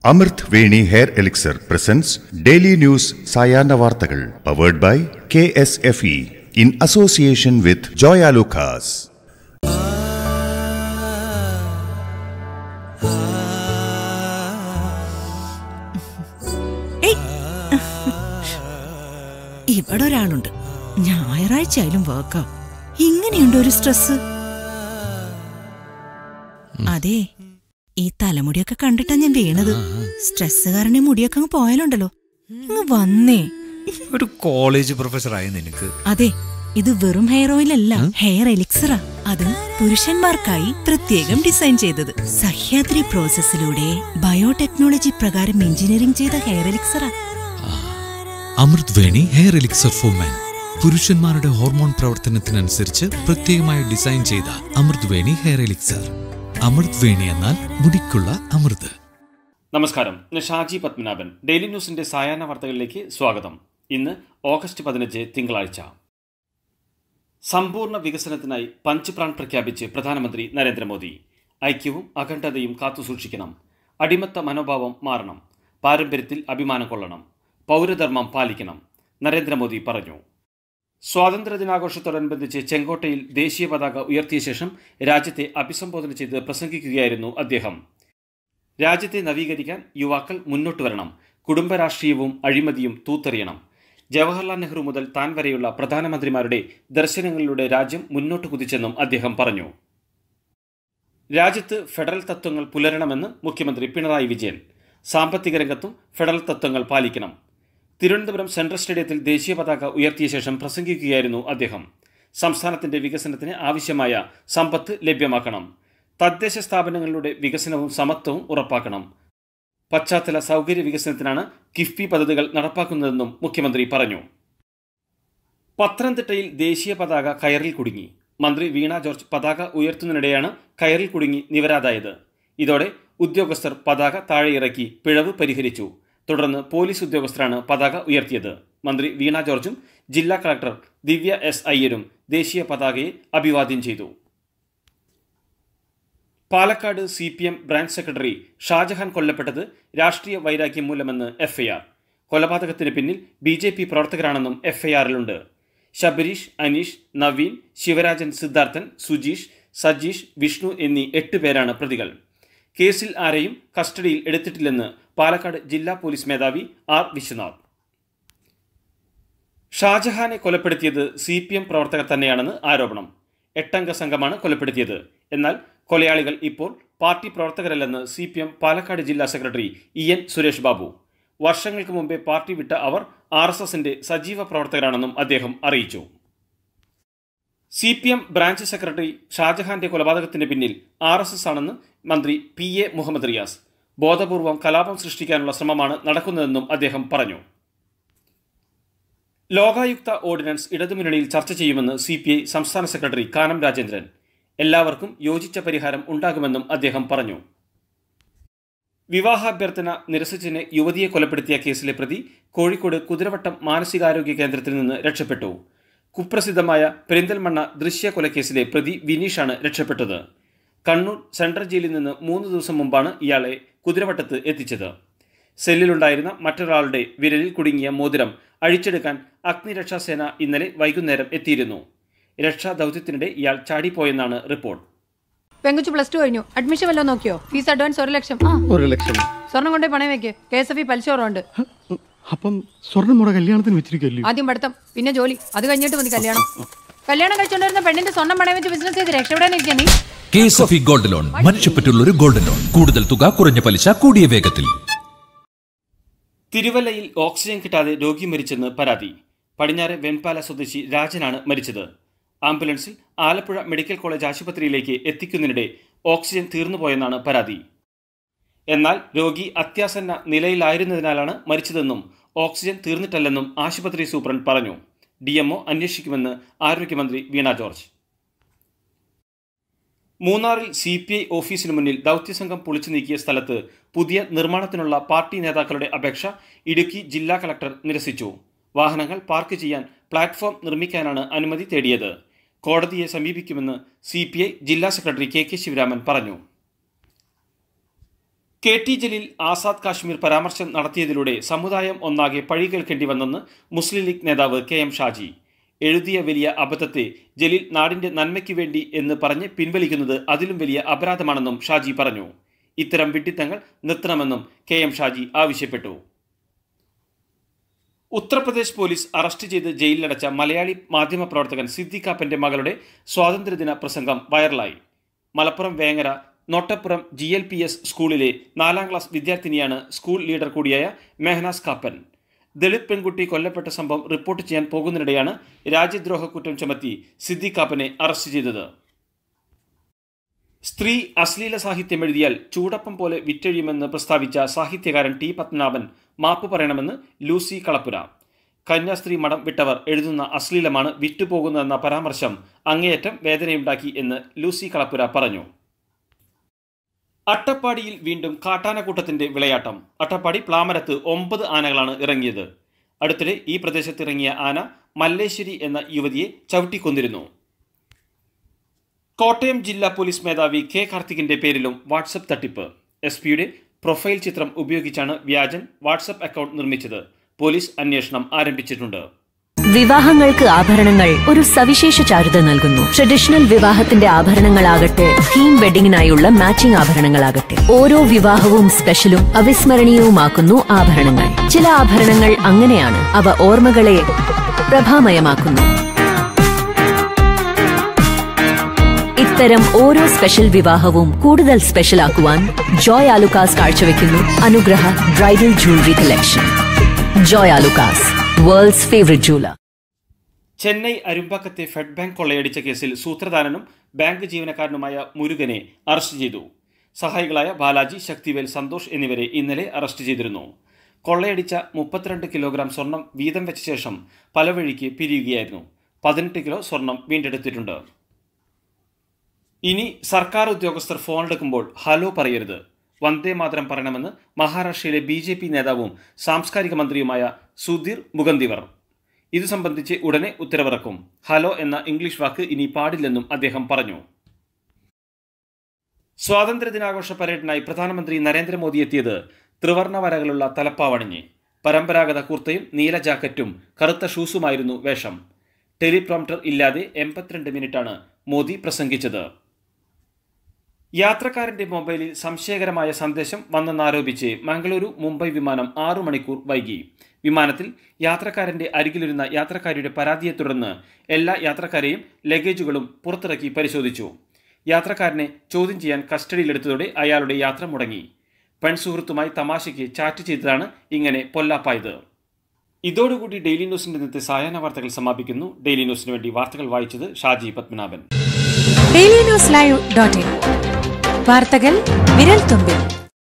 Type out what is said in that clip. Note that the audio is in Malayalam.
അമൃത് Veni hair elixir presents daily news സായാഹ്ന വാർത്തകൾ powered by K S F E in association with Joyalukkas ഏയ്. ഇവിടെ ഒരാളുണ്ട് ഞായറാഴ്ച ആയാലും വർക്കാ ഇങ്ങനെയുണ്ട് ഒരു സ്ട്രെസ് അതെ ഈ തലമുടിയൊക്കെ കണ്ടിട്ടാ ഞാൻ വീണത് സ്ട്രെസ് കാരണം ഈ മുടിയൊക്കെ അങ്ങ് പോയാലുണ്ടല്ലോ അങ്ങ് വന്നേ ഒരു കോളേജ് പ്രൊഫസറായ നിനക്ക് അതെ ഇത് വെറും ഹെയർ ഓയിൽ അല്ല ഹെയർ എലിക്സറാ അത് പുരുഷന്മാർക്കായി പ്രത്യേകം ഡിസൈൻ ചെയ്തത് സഹ്യാദ്രി പ്രോസസ്സിലൂടെ ബയോടെക്നോളജി പ്രകാരം എഞ്ചിനീയറിംഗ് ചെയ്ത ഹെയർ എലിക്സറാ Amrit Veni hair elixir for men പുരുഷന്മാരുടെ ഹോർമോൺ പ്രവർത്തനത്തിനനുസരിച്ച് പ്രത്യേകമായി ഡിസൈൻ ചെയ്ത അമൃത് വേണി ഹെയർ എലിക്സർ അമൃത് വേണി എന്നാൽ മുടിക്കുള്ള അമൃത് നമസ്കാരം ഞാൻ ഷാജി പത്മനാഭൻ ഡെയിലി ന്യൂസിന്റെ സായാഹ്ന വാർത്തകളിലേക്ക് സ്വാഗതം ഇന്ന് ഓഗസ്റ്റ് പതിനഞ്ച് തിങ്കളാഴ്ച സമ്പൂർണ്ണ വികസനത്തിനായി പഞ്ച് പ്രാൺ പ്രഖ്യാപിച്ച് പ്രധാനമന്ത്രി നരേന്ദ്രമോദി ഐക്യവും അഖണ്ഡതയും കാത്തുസൂക്ഷിക്കണം അടിമത്ത മനോഭാവം മാറണം പാരമ്പര്യത്തിൽ അഭിമാനം കൊള്ളണം പൗരധർമ്മം പാലിക്കണം നരേന്ദ്രമോദി പറഞ്ഞു സ്വാതന്ത്ര്യദിനാഘോഷത്തോടനുബന്ധിച്ച് ചെങ്കോട്ടയിൽ ദേശീയ പതാക ഉയർത്തിയ ശേഷം രാജ്യത്തെ അഭിസംബോധന ചെയ്ത് പ്രസംഗിക്കുകയായിരുന്നു അദ്ദേഹം രാജ്യത്തെ നവീകരിക്കാൻ യുവാക്കൾ മുന്നോട്ട് വരണം കുടുംബരാഷ്ട്രീയവും അഴിമതിയും തൂത്തെറിയണം ജവഹർലാൽ നെഹ്റു മുതൽ താൻ വരെയുള്ള പ്രധാനമന്ത്രിമാരുടെ ദർശനങ്ങളിലൂടെ രാജ്യം മുന്നോട്ട് കുതിച്ചെന്നും അദ്ദേഹം പറഞ്ഞു രാജ്യത്ത് ഫെഡറൽ തത്വങ്ങൾ പുലരണമെന്ന് മുഖ്യമന്ത്രി പിണറായി വിജയൻ സാമ്പത്തിക രംഗത്തും ഫെഡറൽ തത്വങ്ങൾ പാലിക്കണം തിരുവനന്തപുരം സെൻട്രൽ സ്റ്റേഡിയത്തിൽ ദേശീയ പതാക ഉയർത്തിയ ശേഷം പ്രസംഗിക്കുകയായിരുന്നു അദ്ദേഹം സംസ്ഥാനത്തിന്റെ വികസനത്തിന് ആവശ്യമായ സമ്പത്ത് ലഭ്യമാക്കണം തദ്ദേശ സ്ഥാപനങ്ങളുടെ വികസനവും സമത്വവും ഉറപ്പാക്കണം പശ്ചാത്തല സൗകര്യ വികസനത്തിനാണ് കിഫ്ബി പദ്ധതികൾ നടപ്പാക്കുന്നതെന്നും മുഖ്യമന്ത്രി പറഞ്ഞു പത്തനംതിട്ടയിൽ ദേശീയ പതാക കയറിൽ കുടുങ്ങി മന്ത്രി വീണ ജോർജ് പതാക ഉയർത്തുന്നതിനിടെയാണ് കയറിൽ കുടുങ്ങി നിവരാതായത് ഇതോടെ ഉദ്യോഗസ്ഥർ പതാക താഴെയിറക്കി പിഴവ് പരിഹരിച്ചു തുടർന്ന് പോലീസ് ഉദ്യോഗസ്ഥരാണ് പതാക ഉയർത്തിയത് മന്ത്രി വീണ ജോർജും ജില്ലാ കളക്ടർ ദിവ്യ എസ് അയ്യരും ദേശീയ പതാകയെ അഭിവാദ്യം ചെയ്തു Palakkad C P M branch secretary Shajahan കൊല്ലപ്പെട്ടത് രാഷ്ട്രീയ വൈരാഗ്യം മൂലമെന്ന് എഫ്ഐആർ കൊലപാതകത്തിന് പിന്നിൽ ബി ജെ പി പ്രവർത്തകരാണെന്നും എഫ്ഐആറിലുണ്ട് ശബരീഷ് അനീഷ് നവീൻ ശിവരാജൻ സിദ്ധാർത്ഥൻ സുജീഷ് സജീഷ് വിഷ്ണു എന്നീ എട്ട് പേരാണ് പ്രതികൾ കേസിൽ ആരെയും കസ്റ്റഡിയിൽ എടുത്തിട്ടില്ലെന്ന് പാലക്കാട് ജില്ലാ പോലീസ് മേധാവി ആർ വിശ്വനാഥ് ഷാജഹാനെ കൊലപ്പെടുത്തിയത് സി പി എം പ്രവർത്തകർ തന്നെയാണെന്ന് ആരോപണം എട്ടംഗ സംഘമാണ് കൊലപ്പെടുത്തിയത് എന്നാൽ കൊലയാളികൾ ഇപ്പോൾ പാർട്ടി പ്രവർത്തകരല്ലെന്ന് സി പി എം പാലക്കാട് ജില്ലാ secretary E N Suresh Babu വർഷങ്ങൾക്ക് മുമ്പേ പാർട്ടി വിട്ട അവർ ആർ എസ് എസിന്റെ സജീവ പ്രവർത്തകരാണെന്നും അദ്ദേഹം അറിയിച്ചു C P M branch secretary ഷാജഹാന്റെ കൊലപാതകത്തിന് പിന്നിൽ ആർ എസ് എസ് ആണെന്ന് മന്ത്രി പി എ മുഹമ്മദ് റിയാസ് ബോധപൂർവം കലാപം സൃഷ്ടിക്കാനുള്ള ശ്രമമാണ് നടക്കുന്നതെന്നും അദ്ദേഹം പറഞ്ഞു ലോകായുക്ത ഓർഡിനൻസ് ഇടതുമുന്നണിയിൽ ചർച്ച ചെയ്യുമെന്ന് സി പി ഐ സംസ്ഥാന സെക്രട്ടറി കാനം രാജേന്ദ്രൻ എല്ലാവർക്കും യോജിച്ച പരിഹാരം ഉണ്ടാകുമെന്നും അദ്ദേഹം പറഞ്ഞു വിവാഹാഭ്യർത്ഥന നിരസിച്ചതിന് യുവതിയെ കൊലപ്പെടുത്തിയ കേസിലെ പ്രതി കോഴിക്കോട് കുതിരവട്ടം മാനസികാരോഗ്യ കേന്ദ്രത്തിൽ നിന്ന് രക്ഷപ്പെട്ടു കുപ്രസിദ്ധമായ പെരിന്തൽമണ്ണ ദൃശ്യ കൊലക്കേസിലെ പ്രതി വിനീഷാണ് രക്ഷപ്പെട്ടത് കണ്ണൂർ സെൻട്രൽ ജയിലിൽ നിന്ന് മൂന്ന് ദിവസം മുമ്പാണ് ഇയാളെ കുതിരവട്ടത്ത് എത്തിച്ചത് സെല്ലിലുണ്ടായിരുന്ന മറ്റൊരാളുടെ വിരലിൽ കുടുങ്ങിയ മോതിരം അഴിച്ചെടുക്കാൻ അഗ്നിരക്ഷാസേന ഇന്നലെ വൈകുന്നേരം എത്തിയിരുന്നു രക്ഷാ ദൗത്യത്തിനിടെ ഇയാൾ ചാടിപ്പോയെന്നാണ് റിപ്പോർട്ട് പെങ്കുച്ചു പ്ലസ് ടു കഴിഞ്ഞു അഡ്മിഷൻ വല്ലതും നോക്കിയോ ഫീസ് അഡ്വാൻസ് ഒരു ലക്ഷം ആ ഒരു ലക്ഷം സ്വർണം കൊണ്ടേ പണയം വെക്ക് കെ എസ് എഫ് ഇ പലിശ കുറവുണ്ട് അപ്പം സ്വർണം നമ്മുടെ കല്യാണത്തിന് വെച്ചിരിക്കല്ലേ ആദ്യം പഠിത്തം പിന്നെ ജോലി അത് കഴിഞ്ഞിട്ട് മതി കല്യാണം കല്യാണം കഴിച്ചുകൊണ്ടിരുന്ന പെണ്ണിന്റെ സ്വർണം പണയം വെച്ച് ബിസിനസ് ചെയ്ത് രക്ഷപ്പെടാനിരിക്കാൻ നീ K S F E gold loan മനുഷ്യപ്പറ്റുള്ള ഒരു ഗോൾഡ് ലോൺ കൂടുതൽ തുക കുറഞ്ഞ പലിശ കൂടിയ വേഗത്തിൽ തിരുവല്ലയിൽ ഓക്സിജൻ കിട്ടാതെ രോഗി മരിച്ചെന്ന് പരാതി പടിഞ്ഞാറ് വെൺപാല സ്വദേശി രാജനാണ് മരിച്ചത് ആംബുലൻസിൽ ആലപ്പുഴ മെഡിക്കൽ കോളേജ് ആശുപത്രിയിലേക്ക് എത്തിക്കുന്നതിനിടെ ഓക്സിജൻ തീർന്നുപോയെന്നാണ് പരാതി എന്നാൽ രോഗി അത്യാസന്ന നിലയിലായിരുന്നതിനാലാണ് മരിച്ചതെന്നും ഓക്സിജൻ തീർന്നിട്ടല്ലെന്നും ആശുപത്രി സൂപ്രണ്ട് പറഞ്ഞു ഡി അന്വേഷിക്കുമെന്ന് ആരോഗ്യമന്ത്രി വീണ ജോർജ് മൂന്നാറിൽ സി പി ഐ ഓഫീസിന് മുന്നിൽ ദൗത്യസംഘം പൊളിച്ചു നീക്കിയ സ്ഥലത്ത് പുതിയ നിർമ്മാണത്തിനുള്ള പാർട്ടി നേതാക്കളുടെ അപേക്ഷ ഇടുക്കി ജില്ലാ കളക്ടർ നിരസിച്ചു വാഹനങ്ങൾ പാർക്ക് ചെയ്യാൻ പ്ലാറ്റ്ഫോം നിർമ്മിക്കാനാണ് അനുമതി തേടിയത് കോടതിയെ സമീപിക്കുമെന്ന് സി ജില്ലാ സെക്രട്ടറി കെ കെ ശിവരാമൻ പറഞ്ഞു കെ ടി ജലീൽ ആസാദ് കാശ്മീർ പരാമർശം നടത്തിയതിലൂടെ സമുദായം ഒന്നാകെ പഴി കേൾക്കേണ്ടി വന്നെന്ന് മുസ്ലിം ലീഗ് നേതാവ് കെ എം ഷാജി എഴുതിയ വലിയ അബദ്ധത്തെ ജലീൽ നാടിന്റെ നന്മയ്ക്ക് വേണ്ടി എന്ന് പറഞ്ഞ് പിൻവലിക്കുന്നത് അതിലും വലിയ അപരാധമാണെന്നും ഷാജി പറഞ്ഞു ഇത്തരം വിഡ്ഢിത്തങ്ങൾ നിർത്തണമെന്നും കെ എം ഷാജി ആവശ്യപ്പെട്ടു ഉത്തർപ്രദേശ് പോലീസ് അറസ്റ്റ് ചെയ്ത് ജയിലിലടച്ച മലയാളി മാധ്യമപ്രവർത്തകൻ സിദ്ദിഖാപ്പന്റെ മകളുടെ സ്വാതന്ത്ര്യദിന പ്രസംഗം വൈറലായി Malappuram Vengara Nottappuram G L P S സ്കൂളിലെ നാലാം ക്ലാസ് വിദ്യാർത്ഥിനിയാണ് സ്കൂൾ ലീഡർ കൂടിയായ മെഹനാസ് കാപ്പൻ ദളിത് പെൺകുട്ടി കൊല്ലപ്പെട്ട സംഭവം റിപ്പോർട്ട് ചെയ്യാൻ പോകുന്നതിനിടെയാണ് രാജ്യദ്രോഹ കുറ്റം ചുമത്തി സിദ്ദിഖാപ്പനെ അറസ്റ്റ് ചെയ്തത് സ്ത്രീ അശ്ലീല സാഹിത്യം എഴുതിയാൽ ചൂടപ്പം പോലെ വിറ്റഴിയുമെന്ന് പ്രസ്താവിച്ച സാഹിത്യകാരൻ ടി പത്മനാഭൻ മാപ്പ് പറയണമെന്ന് ലൂസി കളപ്പുര കന്യാസ്ത്രീ മഠം വിട്ടവർ എഴുതുന്ന അശ്ലീലമാണ് വിറ്റുപോകുന്നതെന്ന പരാമർശം അങ്ങേയറ്റം വേദനയുണ്ടാക്കി എന്ന് ലൂസി കളപ്പുര പറഞ്ഞു അട്ടപ്പാടിയിൽ വീണ്ടും കാട്ടാനക്കൂട്ടത്തിന്റെ വിളയാട്ടം അട്ടപ്പാടി പ്ലാമരത്ത് ഒമ്പത് ആനകളാണ് ഇറങ്ങിയത് അടുത്തിടെ ഈ പ്രദേശത്ത് ഇറങ്ങിയ ആന മല്ലേശ്വരി എന്ന യുവതിയെ ചവിട്ടിക്കൊന്നിരുന്നു കോട്ടയം ജില്ലാ പോലീസ് മേധാവി കെ കാർത്തികിന്റെ പേരിലും വാട്സപ്പ് തട്ടിപ്പ് എസ് പിയുടെ പ്രൊഫൈൽ ചിത്രം ഉപയോഗിച്ചാണ് വ്യാജൻ വാട്സപ്പ് അക്കൗണ്ട് നിർമ്മിച്ചത് പോലീസ് അന്വേഷണം ആരംഭിച്ചിട്ടുണ്ട് വിവാഹങ്ങൾക്ക് ആഭരണങ്ങൾ ഒരു സവിശേഷ ചാരുത നൽകുന്നു ട്രഡീഷണൽ വിവാഹത്തിന്റെ ആഭരണങ്ങളാകട്ടെ തീം വെഡിങ്ങിനായുള്ള മാച്ചിംഗ് ആഭരണങ്ങളാകട്ടെ ഓരോ വിവാഹവും സ്പെഷ്യലും അവിസ്മരണീയവുമാക്കുന്നു ആഭരണങ്ങൾ ചില ആഭരണങ്ങൾ അങ്ങനെയാണ് അവ ഓർമ്മകളെ പ്രഭാമയമാക്കുന്നു ഇത്തരം ഓരോ സ്പെഷ്യൽ വിവാഹവും കൂടുതൽ സ്പെഷ്യൽ ആക്കുവാൻ ജോയ് ആലുക്കാസ് കാഴ്ചവെക്കുന്നു Anugraha bridal jewellery collection Joy Alukkas world's favourite jeweller Chennai അരുമ്പക്കത്തെ ഫെഡ് ബാങ്ക് കൊള്ളയടിച്ച കേസിൽ സൂത്രധാരനും ബാങ്ക് ജീവനക്കാരനുമായ മുരുകനെ അറസ്റ്റ് ചെയ്തു സഹായികളായ ബാലാജി ശക്തിവേൽ സന്തോഷ് എന്നിവരെ ഇന്നലെ അറസ്റ്റ് ചെയ്തിരുന്നു കൊള്ളയടിച്ച മുപ്പത്തിരണ്ട് കിലോഗ്രാം സ്വർണം വീതം വെച്ച ശേഷം പല വഴിക്ക് പിരിയുകയായിരുന്നു പതിനെട്ട് കിലോ സ്വർണം വീണ്ടെടുത്തിട്ടുണ്ട് ഇനി സർക്കാർ ഉദ്യോഗസ്ഥർ ഫോണെടുക്കുമ്പോൾ ഹലോ പറയരുത് വന്ദേ മാതരം പറയണമെന്ന് മഹാരാഷ്ട്രയിലെ ബി ജെ പി നേതാവും സാംസ്കാരിക മന്ത്രിയുമായ സുധീർ മുഗന്തിവർ ഇത് സംബന്ധിച്ച് ഉടനെ ഉത്തരവിറക്കും ഹലോ എന്ന ഇംഗ്ലീഷ് വാക്ക് ഇനി പാടില്ലെന്നും അദ്ദേഹം പറഞ്ഞു സ്വാതന്ത്ര്യദിനാഘോഷ പരേഡിനായി പ്രധാനമന്ത്രി നരേന്ദ്രമോദി എത്തിയത് ത്രിവർണ വരകളുള്ള തലപ്പാവണിഞ്ഞ് പരമ്പരാഗത കുർത്തയും നീല ജാക്കറ്റും കറുത്ത ഷൂസുമായിരുന്നു വേഷം ടെലിപ്രോംപ്റ്റർ ഇല്ലാതെ എൺപത്തിരണ്ട് മിനിറ്റാണ് മോദി പ്രസംഗിച്ചത് യാത്രക്കാരന്റെ മൊബൈലിൽ സംശയകരമായ സന്ദേശം വന്നെന്നാരോപിച്ച് മംഗളൂരു മുംബൈ വിമാനം ആറു മണിക്കൂർ വൈകി വിമാനത്തിൽ യാത്രക്കാരന്റെ അരികിലിരുന്ന യാത്രക്കാരിയുടെ പരാതിയെ തുടർന്ന് എല്ലാ യാത്രക്കാരെയും ലഗേജുകളും പുറത്തിറക്കി പരിശോധിച്ചു യാത്രക്കാരനെ ചോദ്യം ചെയ്യാൻ കസ്റ്റഡിയിലെടുത്തതോടെ അയാളുടെ യാത്ര മുടങ്ങി പെൺസുഹൃത്തുമായി തമാശയ്ക്ക് ചാറ്റ് ചെയ്തതാണ് ഇങ്ങനെ പൊല്ലാപ്പായത് ഇതോടുകൂടി ഡെയിലി ന്യൂസിന്റെ ഇന്നത്തെ സായാഹ്ന വാർത്തകൾ സമാപിക്കുന്നു ഡെയിലി ന്യൂസിന് വേണ്ടി വാർത്തകൾ വായിച്ചത് Shaji Padmanabhan daily news live dot in വാർത്തകൾ വിരൽ തുമ്പിൽ